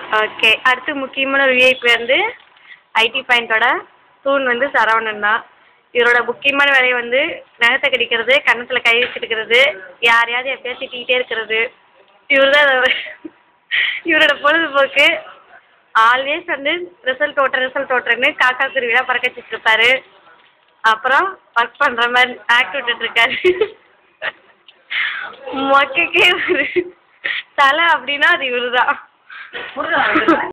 okay அடுத்து முக்கியமான ஒரு விஐபி வந்து ஐடி பாயிண்டோட தூண் வந்து சரவணன் தான் இவரோட முக்கியமான வேலை வந்து நகத்தை கடிக்கிறது கன்னத்தில் கை வச்சுருக்கிறது யாரையாவது எப்பயாவது திட்டிக்கிட்டே இருக்கிறது இவர் தான் இவரோட பொழுதுபோக்கு ஆல்வேஸ் வந்து ரிசல்ட் ஓட்டுற ரிசல்ட் ஓட்டுறேன்னு காக்கா குருவிலாம் பறக்க வச்சுட்டு இருப்பாரு அப்புறம் ஒர்க் பண்ணுற மாதிரி ஆக்ட் விட்டுட்ருக்காரு மொக்கைக்கே ஒரு தலை அப்படின்னா அது இவரு தான்